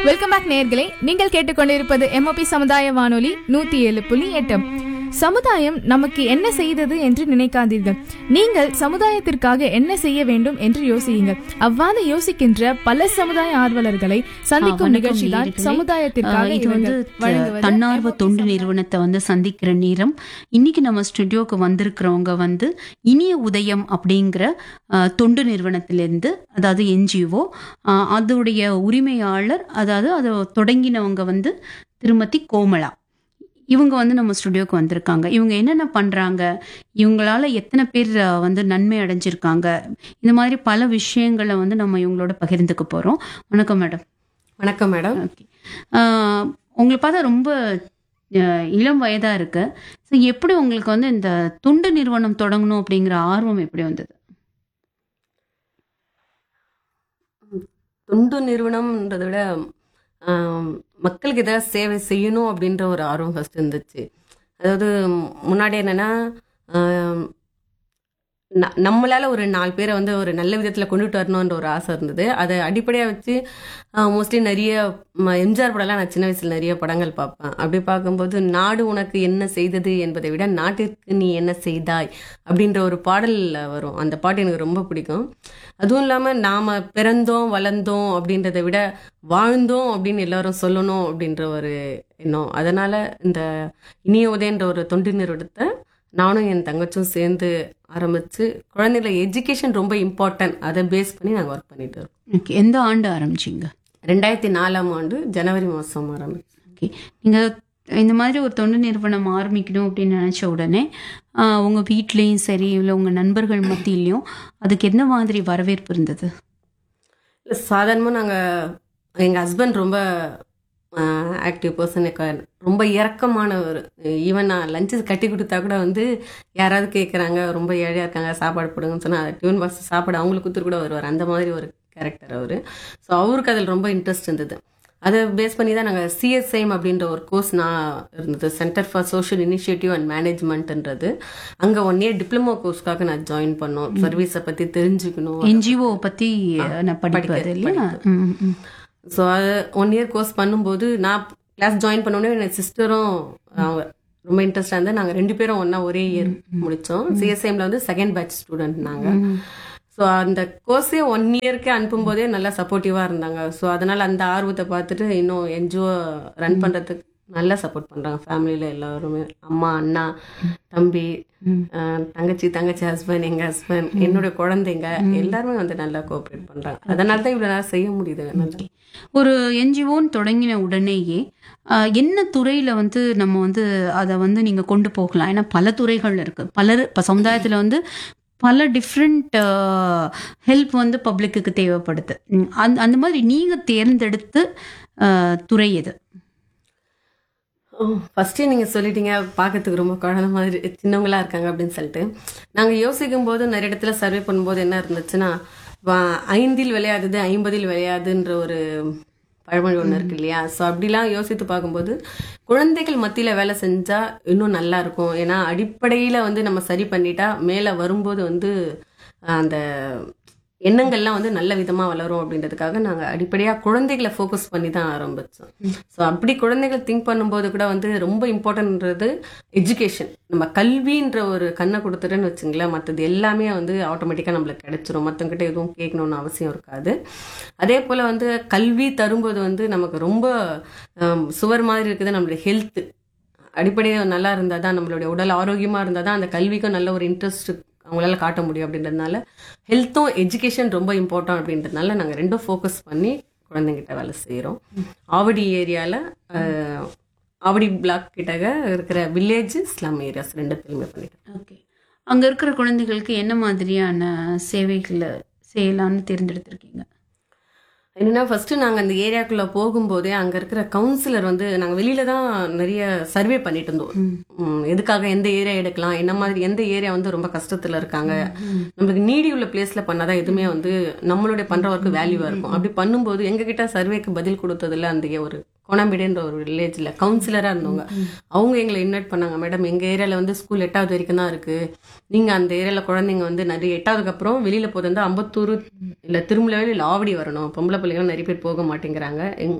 Welcome back நேயர்களே நீங்கள் கேட்டுக்கொண்டிருப்பது எம்ஓபி சமுதாய வானொலி நூத்தி ஏழு புள்ளி எட்டு சமுதாயம் நமக்கு என்ன செய்தது என்று நினைக்காதீர்கள் நீங்கள் சமுதாயத்திற்காக என்ன செய்ய வேண்டும் என்று யோசியுங்கள் அவ்வாறு யோசிக்கின்ற பல சமுதாய ஆர்வலர்களை சந்திக்கும் வணக்கம் நிகழ்ச்சி தான் நேயர்களே. சமுதாயத்திற்காக ஆஹ் இது வந்து இவர்கள் வழங்குவது தன்னார்வ MOP தொண்டு சமுதாய நிறுவனத்தை வந்து சந்திக்கிற நேரம் இன்னைக்கு நம்ம ஸ்டுடியோக்கு வந்திருக்கிறவங்க வந்து இனிய உதயம் அப்படிங்கிற ஆஹ், தொண்டு நிறுவனத்திலிருந்து அதாவது என்ஜிஓ அதோடைய உரிமையாளர் அதாவது அதை தொடங்கினவங்க வந்து திருமதி கோமலா இவங்க வந்து நம்ம ஸ்டுடியோக்கு வந்திருக்காங்க இவங்க என்னென்ன பண்றாங்க இவங்களால எத்தனை பேர் ஆஹ், வந்து நன்மை அடைஞ்சிருக்காங்க இந்த மாதிரி பல விஷயங்களை வந்து நம்ம இவங்களோட பகிர்ந்துக்க போறோம் வணக்கம் மேடம் வணக்கம் மேடம் ஓகே ஆஹ் உங்களை பார்த்தா ரொம்ப ஆஹ் இளம் வயதா இருக்கு ஸோ எப்படி உங்களுக்கு வந்து இந்த தொண்டு நிறுவனம் தொடங்கணும் அப்படிங்கிற ஆர்வம் எப்படி வந்தது தொண்டு நிறுவனம்ன்றதை விட ஆம், மக்களுக்கு ஏதாவது சேவை செய்யணும் அப்படின்ற ஒரு ஆர்வம் ஃபர்ஸ்ட் இருந்துச்சு அதாவது முன்னாடி என்னன்னா ஆம், ந- நம்மளால ஒரு நாலு பேரை வந்து ஒரு நல்ல விதத்தில் கொண்டுட்டு வரணுன்ற ஒரு ஆசை இருந்தது அதை அடிப்படையாக வச்சு மோஸ்ட்லி நிறைய ம- எம்ஜிஆர் படம்லாம் நான் சின்ன வயசில் நிறைய படங்கள் பார்ப்பேன் அப்படி பார்க்கும்போது நாடு உனக்கு என்ன செய்தது என்பதை விட நாட்டிற்கு நீ என்ன செய்தாய் அப்படின்ற ஒரு பாடல் வரும் அந்த பாட்டு எனக்கு ரொம்ப பிடிக்கும் அதுவும் இல்லாமல் நாம் பிறந்தோம் வளர்ந்தோம் அப்படின்றத விட வாழ்ந்தோம் அப்படின்னு எல்லாரும் சொல்லணும் அப்படின்ற ஒரு எண்ணம் அதனால் இந்த இனிய உதயன்ற ஒரு தொண்டு நிறுவனத்தை நானும் என் தங்கச்சும் சேர்ந்து ஆரம்பித்து குழந்தைகளை எஜுகேஷன் ரொம்ப இம்பார்ட்டன்ட் அதை பேஸ் பண்ணி நாங்கள் ஒர்க் பண்ணிட்டு இருக்கோம் ஓகே எந்த ஆண்டு ஆரம்பிச்சீங்க ரெண்டாயிரத்தி நாலாம் ஆண்டு ஜனவரி மாதம் ஆரம்பிச்சு ஓகே நீங்க இந்த மாதிரி ஒரு தொண்டு நிறுவனம் ஆரம்பிக்கணும் அப்படின்னு நினைச்ச உடனே ஆஹ் உங்க வீட்லயும் சரி இல்லை உங்க நண்பர்கள் மத்தியிலையும் அதுக்கு எந்த மாதிரி வரவேற்பு இருந்தது இல்லை சாதாரணமாக நாங்கள் எங்கள் ஹஸ்பண்ட் ரொம்ப ஆக்டிவ் பர்சன் ரொம்ப இறக்கமானவர் ஈவன் நான் லஞ்சு கட்டி கொடுத்தா கூட வந்து யாராவது கேட்குறாங்க ரொம்ப ஏழையாக இருக்காங்க சாப்பாடு போடுங்கன்னு சொன்னால் டியூன் பாக்ஸ் சாப்பாடு அவங்களுக்கு கொடுத்துட்டு கூட வருவார் அந்த மாதிரி ஒரு கேரக்டர் அவர் ஸோ அவருக்கு அதில் ரொம்ப இன்ட்ரெஸ்ட் இருந்தது அதை பேஸ் பண்ணி தான் நாங்கள் சிஎஸ்ஐஎம் அப்படின்ற ஒரு கோர்ஸ் நான் இருந்தது centre for social initiative and மேனேஜ்மெண்ட்ன்றது அங்கே ஒன் இயர் டிப்ளமோ கோர்ஸ்க்காக நான் ஜாயின் பண்ணோம் சர்வீஸை பற்றி தெரிஞ்சுக்கணும் என்ஜிஓ பத்தி நான் படிப்பது படிக்க- இல்லையா ம், ம். ஸோ அது ஒன் இயர் கோர்ஸ் பண்ணும்போது நான் கிளாஸ் ஜாயின் பண்ணோடனே என் சிஸ்டரும் ரொம்ப இன்ட்ரெஸ்டாக இருந்தால் நாங்கள் ரெண்டு பேரும் ஒன்றா ஒரே இயர் முடித்தோம் சிஎஸ்ஐஎம்ல வந்து செகண்ட் பேட்ச் ஸ்டூடெண்ட் நாங்கள் ஸோ அந்த கோர்ஸே ஒன் இயர்க்கே அனுப்பும்போதே நல்லா சப்போர்ட்டிவாக இருந்தாங்க ஸோ அதனால் அந்த ஆர்வத்தை பார்த்துட்டு இன்னும் என்ஜிஓ ரன் பண்ணுறதுக்கு நல்லா சப்போர்ட் பண்ணுறாங்க ஃபேமிலியில் எல்லாருமே அம்மா அண்ணா தம்பி அஹ், தங்கச்சி தங்கச்சி ஹஸ்பண்ட் எங்கள் ஹஸ்பண்ட் என்னோட குழந்தைங்க எல்லாருமே வந்து நல்லா கோஆப்ரேட் பண்ணுறாங்க அதனால தான் இவ்வளோ நேரம் செய்ய முடியுது என்னால. ஒரு என்ஜிஓன்னு தொடங்கின உடனேயே ஆஹ், என்ன துறையில வந்து நம்ம வந்து அதை வந்து நீங்க கொண்டு போகலாம் ஏன்னா பல துறைகள் இருக்கு பலர் இப்போ சமுதாயத்துல வந்து பல டிஃப்ரெண்ட் ஹெல்ப் வந்து பப்ளிக்கு தேவைப்படுது ம், அந்த அந்த மாதிரி நீங்க தேர்ந்தெடுத்து ஆஹ், துறை எது ஃபர்ஸ்டே நீங்கள் சொல்லிட்டீங்க பார்க்கறதுக்கு ரொம்ப குழந்தை மாதிரி சின்னவங்களா இருக்காங்க அப்படின்னு சொல்லிட்டு நாங்கள் யோசிக்கும் போது நிறைய இடத்துல சர்வே பண்ணும்போது என்ன இருந்துச்சுன்னா வா- ஐந்தில் விளையாதது ஐம்பதில் விளையாதுன்ற ஒரு பழமொழி ஒன்று இருக்கு இல்லையா ஸோ அப்படிலாம் யோசித்து பார்க்கும்போது குழந்தைகள் மத்தியில் வேலை செஞ்சால் இன்னும் நல்லா இருக்கும் ஏன்னா அடிப்படையில் வந்து நம்ம சரி பண்ணிட்டா மேலே வரும்போது வந்து அஹ், அந்த எண்ணங்கள்லாம் வந்து நல்ல விதமாக வளரும் அப்படின்றதுக்காக நாங்கள் அடிப்படையாக குழந்தைகளை ஃபோக்கஸ் பண்ணி தான் ஆரம்பித்தோம் ஸோ அப்படி குழந்தைகள் திங்க் பண்ணும்போது கூட வந்து ரொம்ப இம்பார்ட்டன்ட்ன்றது எஜுகேஷன் நம்ம கல்வின்ற ஒரு கண்ணை கொடுத்துட்டேன்னு வச்சுங்களேன் மற்றது எல்லாமே வந்து ஆட்டோமேட்டிக்காக நம்மளுக்கு கிடைச்சிரும் மற்றவங்கிட்ட எதுவும் கேட்கணும்னு அவசியம் இருக்காது அதே போல் வந்து கல்வி தரும்போது வந்து நமக்கு ரொம்ப ஆம், சுவர் மாதிரி இருக்குது நம்மளுடைய ஹெல்த்து அடிப்படையாக நல்லா இருந்தால் தான் நம்மளுடைய உடல் ஆரோக்கியமாக இருந்தால் தான் அந்த கல்விக்கும் நல்ல ஒரு இன்ட்ரெஸ்ட் அவங்களால காட்ட முடியும் அப்படின்றதுனால ஹெல்த்தும் எஜுகேஷன் ரொம்ப இம்பார்ட்டன்ட் அப்படின்றதுனால நாங்கள் ரெண்டும் ஃபோக்கஸ் பண்ணி குழந்தைங்கிட்ட வேலை செய்கிறோம் ஆவடி ஏரியாவில் ஆவடி பிளாக் கிட்டக இருக்கிற வில்லேஜ் ஸ்லம் ஏரியாஸ் ரெண்டுத்துலையுமே பண்ணிட்டு ஓகே அங்க இருக்கிற குழந்தைகளுக்கு என்ன மாதிரியான சேவைகளை செய்யலாம்னு தேர்ந்தெடுத்திருக்கீங்க என்னன்னா ஃபர்ஸ்ட் நாங்கள் அந்த ஏரியாக்குள்ளே போகும்போதே அங்கே இருக்கிற கவுன்சிலர் வந்து நாங்கள் வெளியில தான் நிறைய சர்வே பண்ணிட்டு இருந்தோம் ம், எதுக்காக எந்த ஏரியா எடுக்கலாம் என்ன மாதிரி எந்த ஏரியா வந்து ரொம்ப கஷ்டத்தில் இருக்காங்க நம்மளுக்கு நீடி உள்ள பிளேஸில் பண்ணாதான் எதுவுமே வந்து நம்மளுடைய பண்ணுற ஒர்க்கு வேல்யூவாக இருக்கும் அப்படி பண்ணும்போது எங்ககிட்ட சர்வேக்கு பதில் கொடுத்ததுல அந்த ஒரு கோணாம்பிடேன்ற ஒரு வில்லேஜில் கவுன்சிலராக இருந்தவங்க அவங்க எங்களை இன்வைட் பண்ணாங்க மேடம் எங்கள் ஏரியாவில் வந்து ஸ்கூல் எட்டாவது வரைக்கும் தான் இருக்குது நீங்கள் அந்த ஏரியாவில் குழந்தைங்க வந்து நிறைய எட்டாவதுக்கு அப்புறம் வெளியில் போகிறது வந்து அம்பத்தூர் இல்லை திருமலவேல் இல்லை ஆவடி வரணும் பொம்பளை பிள்ளைங்களும் நிறைய பேர் போக மாட்டேங்கிறாங்க எங்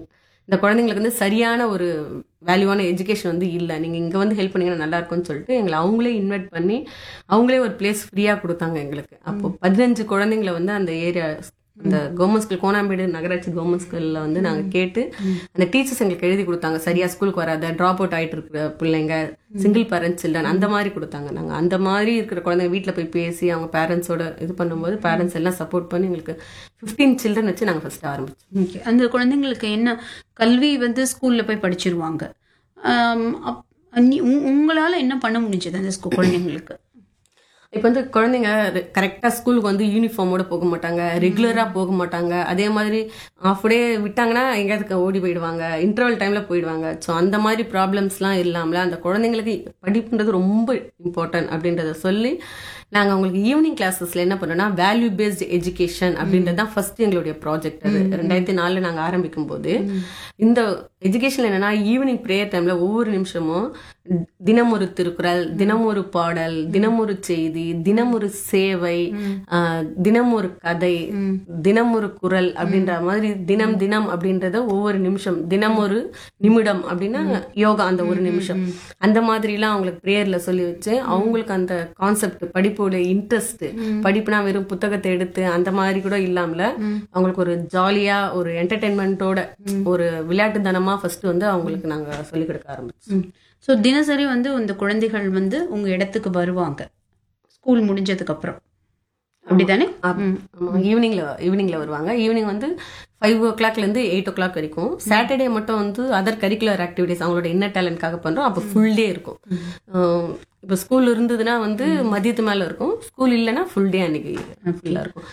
இந்த குழந்தைங்களுக்கு வந்து சரியான ஒரு வேல்யூவான எஜுகேஷன் வந்து இல்லை நீங்கள் இங்கே வந்து ஹெல்ப் பண்ணீங்கன்னா நல்லா இருக்கும்னு சொல்லிட்டு எங்களை அவங்களே இன்வைட் பண்ணி அவங்களே ஒரு பிளேஸ் ஃப்ரீயாக கொடுத்தாங்க எங்களுக்கு அப்போ பதினஞ்சு குழந்தைங்களை வந்து அந்த ஏரியா அந்த கவர்மெண்ட் ஸ்கூல் கோனாம்பேடு நகராட்சி கவர்மெண்ட் ஸ்கூல்ல வந்து நாங்க கேட்டு அந்த டீச்சர்ஸ் எங்களுக்கு எழுதி கொடுத்தாங்க சரியா ஸ்கூலுக்கு வராத ட்ராப் அவுட் ஆயிட்டு இருக்கிற பிள்ளைங்க சிங்கிள் பேரண்ட்ஸ் சில்ட்ரன் அந்த மாதிரி கொடுத்தாங்க நாங்க அந்த மாதிரி இருக்கிற குழந்தைங்க வீட்ல போய் பேசி அவங்க பேரண்ட்ஸோட இது பண்ணும்போது பேரண்ட்ஸ் எல்லாம் சப்போர்ட் பண்ணி எங்களுக்கு 15 சில்ட்ரன் வச்சு நாங்க ஃபர்ஸ்ட் ஆரம்பிச்சோம் ஓகே அந்த குழந்தைங்களுக்கு என்ன கல்வி வந்து ஸ்கூல்ல போய் படிச்சிருவாங்க ஆம், அப்- நீ- உ- உங்களால என்ன பண்ண முடிஞ்சது அந்த ஸ்கூல் குழந்தைங்களுக்கு இப்போ வந்து குழந்தைங்க கரெக்டாக ஸ்கூலுக்கு வந்து யூனிஃபார்மோட போக மாட்டாங்க ரெகுலராக போக மாட்டாங்க அதே மாதிரி ஆஃப் டே விட்டாங்கன்னா எங்கேயாவது ஓடி போயிடுவாங்க இன்டர்வல் டைமில் போயிடுவாங்க ஸோ அந்த மாதிரி ப்ராப்ளம்ஸ்லாம் இல்லாமல் அந்த குழந்தைங்களுக்கு படிப்புன்றது ரொம்ப இம்பார்ட்டன்ட் அப்படின்றத சொல்லி நாங்கள் அவங்களுக்கு ஈவினிங் கிளாஸஸில் என்ன பண்ணோம்னா வேல்யூ பேஸ்டு எஜுகேஷன் அப்படின்றது தான் ஃபர்ஸ்ட் எங்களுடைய ப்ராஜெக்ட் அது ரெண்டாயிரத்தி நாலில் நாங்கள் ஆரம்பிக்கும் போது இந்த எஜுகேஷன் என்னன்னா ஈவினிங் ப்ரேயர் டைம்ல ஒவ்வொரு நிமிஷமும் தினம் ஒரு திருக்குறள் தினம் ஒரு பாடல் தினம் ஒரு செய்தி தினம் ஒரு சேவை ஆஹ், தினம் ஒரு கதை தினம் ஒரு குரல் அப்படின்ற மாதிரி தினம் தினம் அப்படின்றத ஒவ்வொரு நிமிஷம் தினம் ஒரு நிமிடம் அப்படின்னா யோகா அந்த ஒரு நிமிஷம் அந்த மாதிரிலாம் அவங்களுக்கு ப்ரேயர்ல சொல்லி வச்சு அவங்களுக்கு அந்த கான்செப்ட் படிப்போட இன்ட்ரெஸ்ட் படிப்புனா வெறும் புத்தகத்தை எடுத்து அந்த மாதிரி கூட இல்லாமல அவங்களுக்கு ஒரு ஜாலியா ஒரு என்டர்டைன்மெண்ட்டோட ஒரு விளையாட்டுத்தனமா ஃபர்ஸ்ட் வந்து அவங்களுக்கு நாங்க சொல்லிக் கொடுக்க ஆரம்பிச்சோம் ஸோ தினசரி வந்து இந்த குழந்தைகள் வந்து உங்க இடத்துக்கு வருவாங்க ஸ்கூல் முடிஞ்சதுக்கு அப்புறம் அப்படிதானே ம். ஈவினிங்ல ஈவினிங்ல வருவாங்க ஈவினிங் வந்து ஃபைவ் ஓ கிளாக்ல இருந்து எயிட் ஓ கிளாக் வரைக்கும் சாட்டர்டே மட்டும் வந்து அதர் கரிக்குலர் ஆக்டிவிட்டிஸ் அவங்களோட இன்னர் டேலண்ட்காக பண்றோம் அப்போ ஃபுல் டே இருக்கும் ஆஹ் இப்போ ஸ்கூல் இருந்ததுன்னா வந்து மதியத்து மேல இருக்கும் ஸ்கூல் இல்லைன்னா ஃபுல் டே அன்னைக்கு ஃபுல்லா இருக்கும்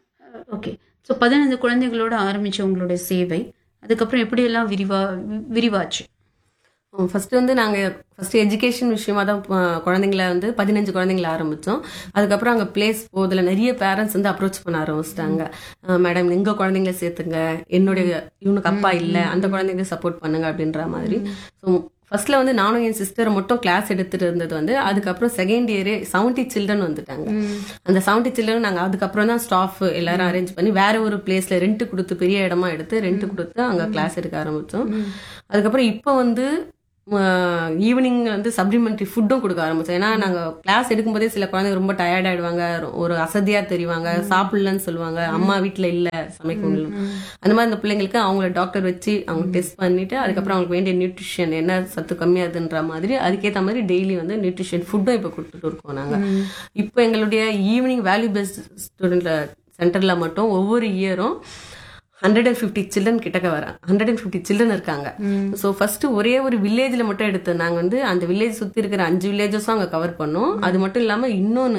ஓகே ஸோ பதினஞ்சு குழந்தைகளோட ஆரம்பிச்ச உங்களுடைய சேவை அதுக்கப்புறம் எப்படியெல்லாம் விரிவா வி- விரிவாச்சு ஃபர்ஸ்ட் வந்து நாங்க ஃபர்ஸ்ட் எஜுகேஷன் விஷயமா தான் அஹ், குழந்தைங்கள வந்து பதினஞ்சு குழந்தைங்கள ஆரம்பிச்சோம் அதுக்கப்புறம் அங்க பிளேஸ் போதில் நிறைய பேரண்ட்ஸ் வந்து அப்ரோச் பண்ண ஆரம்பிச்சிட்டாங்க மேடம் எங்க குழந்தைங்கள சேர்த்துங்க என்னுடைய இவனுக்கு அப்பா இல்ல அந்த குழந்தைங்க சப்போர்ட் பண்ணுங்க அப்படின்ற மாதிரி ஸோ ஃபர்ஸ்ட்ல வந்து நானும் என் சிஸ்டர் மட்டும் கிளாஸ் எடுத்துட்டு இருந்தது வந்து அதுக்கப்புறம் செகண்ட் இயரே செவன்டி சில்ட்ரன் வந்துட்டாங்க அந்த செவன்டி சில்ட்ரன் நாங்க அதுக்கப்புறம் தான் ஸ்டாஃப் எல்லாரும் அரேஞ்ச் பண்ணி வேற ஒரு பிளேஸ்ல ரெண்ட் கொடுத்து பெரிய இடமா எடுத்து ரெண்ட் கொடுத்து அங்க கிளாஸ் எடுக்க ஆரம்பிச்சோம் அதுக்கப்புறம் இப்போ வந்து ஈவினிங் வந்து சப்ளிமெண்ட்ரி ஃபுட்டும் கொடுக்க ஆரம்பிச்சோம் ஏன்னா நாங்க கிளாஸ் எடுக்கும்போதே சில குழந்தைங்க ரொம்ப டயர்ட் ஆயிடுவாங்க ஒரு அசதியா தெரிவாங்க சாப்பிடலன்னு சொல்லுவாங்க அம்மா வீட்ல இல்ல சமைக்க முடியல அந்த மாதிரி அந்த பிள்ளைங்களுக்கு அவங்கள டாக்டர் வச்சு அவங்க டெஸ்ட் பண்ணிட்டு அதுக்கப்புறம் அவங்களுக்கு வேண்டிய நியூட்ரிஷன் என்ன சத்து கம்மியாதுன்ற மாதிரி அதுக்கேற்ற மாதிரி டெய்லி வந்து நியூட்ரிஷன் ஃபுட்டும் இப்போ கொடுத்துட்டு இருக்கோம் நாங்க இப்போ எங்களுடைய ஈவினிங் வேல்யூ பெஸ்ட் ஸ்டூடெண்ட் சென்டர்ல மட்டும் ஒவ்வொரு இயரும் ஹண்ட்ரட் அண்ட் ஃபிஃப்டி சில்ட்ரன் கிட்டக்க வர ஹண்ட்ரட் அண்ட் ஃபிஃப்டி சில்ட்ரன் இருக்காங்க ஸோ ஃபர்ஸ்ட் ஒரே ஒரு வில்லேஜில் மட்டும் எடுத்து நாங்கள் வந்து அந்த வில்லேஜ் சுற்றி இருக்கிற அஞ்சு வில்லேஜஸும் அங்கே கவர் பண்ணோம் அது மட்டும் இல்லாமல் இன்னொன்று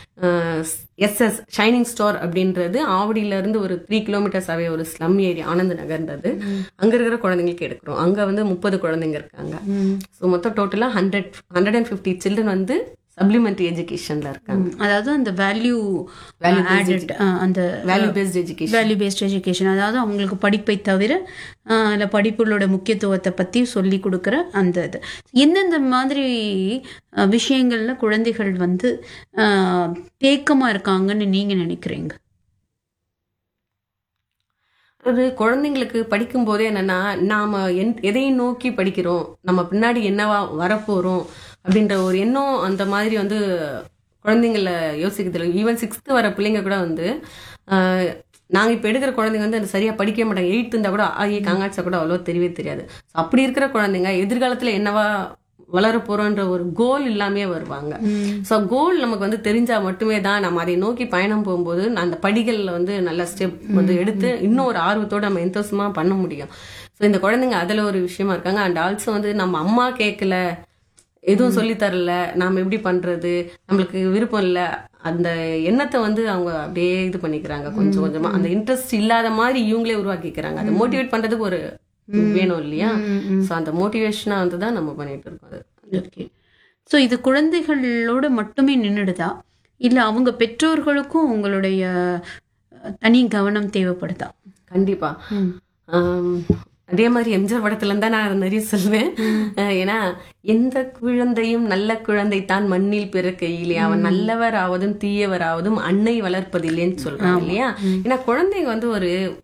எஸ்எஸ் ஷைனிங் ஸ்டார் அப்படின்றது ஆவடியில இருந்து ஒரு த்ரீ கிலோமீட்டர்ஸ் அவே ஒரு ஸ்லம் ஏரியா ஆனந்த் நகர்ன்றது அங்க இருக்கிற குழந்தைங்களுக்கு எடுக்கிறோம் அங்க வந்து முப்பது குழந்தைங்க இருக்காங்க ஸோ மொத்தம் டோட்டலா hundred hundred and fifty children வந்து சப்ளிமெண்ட்ரி எஜுகேஷன்ல இருக்காங்க அதாவது அந்த வேல்யூ ஆடட் அந்த value based education value based education அதாவது அவங்களுக்கு படிப்பை தவிர ஆஹ், இல்ல படிப்புகளோட முக்கியத்துவத்தை பத்தி சொல்லி கொடுக்குற அந்த இது எந்தெந்த மாதிரி ஆஹ், விஷயங்கள்ல குழந்தைகள் வந்து ஆஹ், தேக்கமா இருக்காங்கன்னு நீங்க நினைக்கிறீங்க அது குழந்தைங்களுக்கு படிக்கும் போதே என்னன்னா நாம என் எதையும் நோக்கி படிக்கிறோம் நம்ம பின்னாடி என்னவா வரப்போறோம் அப்படின்ற ஒரு எண்ணம் அந்த மாதிரி வந்து குழந்தைங்கள யோசிக்கிறது ஈவன் சிக்ஸ்த்து வர பிள்ளைங்க கூட வந்து ஆஹ், நாங்க இப்ப எடுக்கிற குழந்தைங்க வந்து அந்த சரியா படிக்க மாட்டாங்க எயித்து இருந்தா கூட ஆகிய காங்காட்சா கூட அவ்வளோ தெரியவே தெரியாது So, அப்படி இருக்கிற குழந்தைங்க எதிர்காலத்துல என்னவா வளர போறோன்ற ஒரு கோல் இல்லாமே வருவாங்க ஸோ கோல் நமக்கு வந்து தெரிஞ்சா மட்டுமே தான் நம்ம அதை நோக்கி பயணம் போகும்போது அந்த படிகள்ல வந்து நல்ல ஸ்டெப் வந்து எடுத்து இன்னும் ஒரு ஆர்வத்தோட நம்ம எந்தோசமா பண்ண முடியும் ஸோ இந்த குழந்தைங்க அதுல ஒரு விஷயமா இருக்காங்க அண்ட் ஆல்சோ வந்து நம்ம அம்மா கேட்கல எதுவும் சொல்லி தரல நாம எப்படி பண்றது நம்மளுக்கு விருப்பம் இல்ல அந்த எண்ணத்தை வந்து அவங்க அப்படியே இது பண்ணிக்கிறாங்க கொஞ்சம் கொஞ்சமா அந்த இன்ட்ரெஸ்ட் இல்லாத மாதிரி இவங்களே உருவாக்கிக்கிறாங்க அதை மோட்டிவேட் பண்றதுக்கு ஒரு வேணும் இல்லையா ஸோ அந்த மோட்டிவேஷனா வந்து தான் நம்ம பண்ணிட்டு இருக்கோம் அது ஓகே ஸோ இது குழந்தைகளோட மட்டுமே நின்றுடுதா இல்ல அவங்க பெற்றோர்களுக்கும் உங்களுடைய அஹ், தனி கவனம் தேவைப்படுதா கண்டிப்பா ஆம், அதே மாதிரி எம்ஜிஆர் படத்துல இருந்தா நான் நிறைய சொல்வேன் அஹ் ஏன்னா எந்த குழந்தையும் நல்ல குழந்தை தான் மண்ணில் பிறக்கையிலே அவன் நல்லவர் ஆவதும் தீயவர் ஆவதும் அன்னை வளர்ப்பதில்லைன்னு சொல்றாங்க இல்லையா ஏன்னா குழந்தைங்க வந்து ஒரு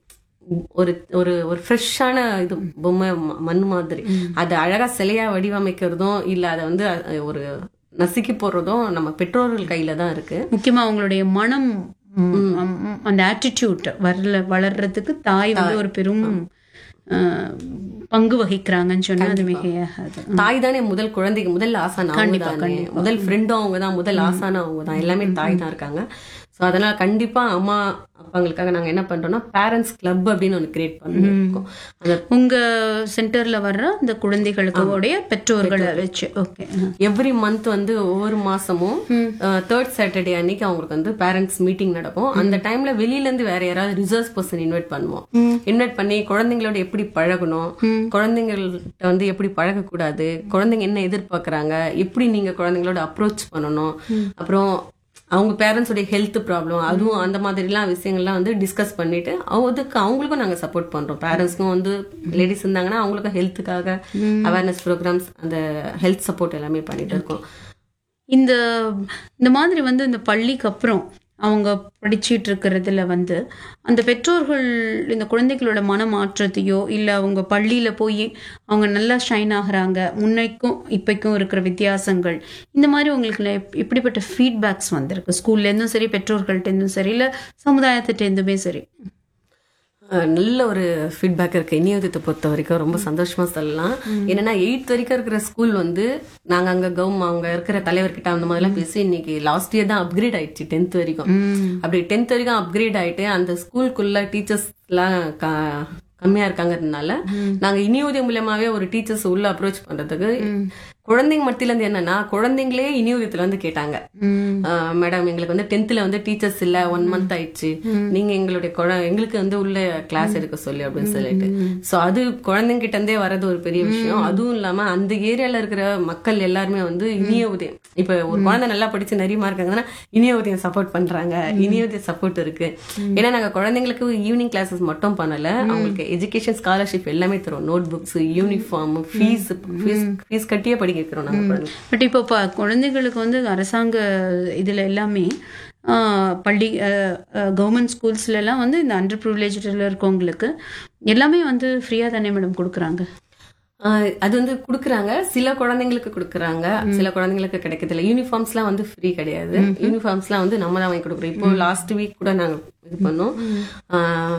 ஒரு ஒரு ஒரு ஃப்ரெஷ்ஷான இது பொம்மை ம- மண் மாதிரி அது அழகா சிலையா வடிவமைக்கிறதும் இல்ல அதை வந்து அ- ஒரு நசுக்கி போடுறதும் நம்ம பெற்றோர்கள் கையில தான் இருக்கு முக்கியமா அவங்களுடைய மனம் ம், ம், அந்த ஆட்டிடியூட் வரல வளர்றதுக்கு தாய் வந்து ஒரு பெரும் அஹ், பங்கு வகிக்கிறாங்கன்னு சொன்னா அது மிகையாகாது தாய் தானே முதல் குழந்தைக்கு முதல் ஆசான் அவங்க தானே முதல் ஃப்ரெண்டும் அவங்க தான் முதல் ஆசானும் அவங்க தான் எல்லாமே தாய் தான் இருக்காங்க ஸோ அதனால கண்டிப்பா அம்மா அப்பாங்களுக்காக நாங்க என்ன பண்றோம்னா பேரண்ட்ஸ் கிளப் அப்படின்னு ஒன்று கிரியேட் பண்ணிருக்கோம் அந்த உங்க சென்டர்ல வர்ற இந்த குழந்தைகளுக்கு உடைய பெற்றோர்களை வச்சு ஓகே எவ்ரி மந்த் வந்து ஒவ்வொரு மாசமும் தேர்ட் சாட்டர்டே அன்னைக்கு அவங்களுக்கு வந்து பேரண்ட்ஸ் மீட்டிங் நடக்கும் அந்த டைம்ல வெளியில இருந்து வேற யாராவது ரிசர்வ் பர்சன் இன்வைட் பண்ணுவோம் இன்வைட் பண்ணி குழந்தைங்களோட எப்படி பழகணும் குழந்தைங்கள்ட்ட வந்து எப்படி பழகக்கூடாது குழந்தைங்க என்ன எதிர்பார்க்கறாங்க எப்படி நீங்க குழந்தைங்களோட அப்ரோச் பண்ணணும் அப்புறம் அவங்க பேரண்ட்ஸோட ஹெல்த் ப்ராப்ளம் அதுவும் அந்த மாதிரிலாம் விஷயங்கள்லாம் வந்து டிஸ்கஸ் பண்ணிட்டு அதுக்கு அவங்களுக்கும் நாங்க சப்போர்ட் பண்றோம் பேரண்ட்ஸ்க்கும் வந்து லேடிஸ் இருந்தாங்கன்னா அவங்களுக்கும் ஹெல்த்துக்காக அவேர்னஸ் ப்ரோக்ராம்ஸ் அந்த ஹெல்த் சப்போர்ட் எல்லாமே பண்ணிட்டு இருக்கோம் இந்த இந்த மாதிரி வந்து இந்த பள்ளிக்கு அப்புறம் அவங்க படிச்சிட்டு இருக்கிறதுல வந்து அந்த பெற்றோர்கள் இந்த குழந்தைகளோட மன மாற்றத்தையோ இல்லை அவங்க பள்ளியில போய் அவங்க நல்லா ஷைன் ஆகுறாங்க முன்னைக்கும் இப்பைக்கும் இருக்கிற வித்தியாசங்கள் இந்த மாதிரி உங்களுக்கு எப்- எப்படிப்பட்ட ஃபீட்பேக்ஸ் வந்திருக்கு ஸ்கூல்ல இருந்தும் சரி பெற்றோர்கள்ட்ட இருந்தும் சரி இல்லை சமுதாயத்திட்ட இருந்துமே சரி அஹ் நல்ல ஒரு ஃபீட்பேக் இருக்கு இனியோதயத்தை பொறுத்த வரைக்கும் ரொம்ப சந்தோஷமா சொல்லலாம் என்னன்னா எயித் வரைக்கும் இருக்கிற ஸ்கூல் வந்து நாங்க அங்க கவர்ம் அவங்க இருக்கிற தலைவர்கிட்ட அந்த மாதிரிலாம் பேசி இன்னைக்கு லாஸ்ட் இயர் தான் அப்கிரேட் ஆயிடுச்சு டென்த் வரைக்கும் அப்படி டென்த் வரைக்கும் அப்கிரேட் ஆயிட்டு அந்த ஸ்கூலுக்குள்ள டீச்சர்ஸ் எல்லாம் க- கம்மியா இருக்காங்கறதுனால நாங்க இனியோதயம் மூலியமாவே ஒரு டீச்சர்ஸ் உள்ள அப்ரோச் பண்றதுக்கு குழந்தைங்க மத்தியில இருந்து என்னன்னா குழந்தைங்களே இனியோதயத்துல வந்து கேட்டாங்க மேடம் எங்களுக்கு வந்து டென்த்ல வந்து டீச்சர்ஸ் இல்ல ஒன் மந்த் ஆயிடுச்சு நீங்க எங்களுடைய குழ- எங்களுக்கு வந்து உள்ள கிளாஸ் எடுக்க சொல்லி அப்படின்னு சொல்லிட்டு சோ அது குழந்தைங்க கிட்ட இருந்தே வர்றது ஒரு பெரிய விஷயம் அதுவும் இல்லாம அந்த ஏரியால இருக்கிற மக்கள் எல்லாருமே வந்து இனிய உதயம் இப்ப ஒரு குழந்தை நல்லா படிச்சு நிறைய மார்க் இருக்காங்கன்னா இனிய உதயம் சப்போர்ட் பண்றாங்க இனிய உதயம் சப்போர்ட் இருக்கு ஏன்னா நாங்க குழந்தைங்களுக்கு ஈவினிங் கிளாஸஸ் மட்டும் பண்ணல அவங்களுக்கு எஜுகேஷன் ஸ்காலர்ஷிப் எல்லாமே தரும் note books uniform fees fees fees கட்டியே படிக்க வைக்கிறோம் நாங்க குழந்தைங்க பட் இப்போ ப- குழந்தைகளுக்கு வந்து அரசாங்க இதுல எல்லாமே ஆஹ், பள்ளி கவர்மெண்ட் ஸ்கூல்ஸ்ல எல்லாம் வந்து இந்த அண்டர் ப்ரிவிலேஜில் இருக்கவங்களுக்கு எல்லாமே வந்து ஃப்ரீயா தானே மேடம் கொடுக்குறாங்க ஆஹ் அது வந்து குடுக்குறாங்க சில குழந்தைங்களுக்கு குடுக்குறாங்க சில குழந்தைங்களுக்கு கிடைக்கிறது இல்ல யூனிஃபார்ம்ஸ்லாம் வந்து ஃப்ரீ கிடையாது யூனிஃபார்ம்ஸ்லாம் வந்து நம்ம தான் வாங்கி கொடுக்குறோம் இப்போ லாஸ்ட் வீக் கூட நாங்க இது பண்ணோம் ஆஹ்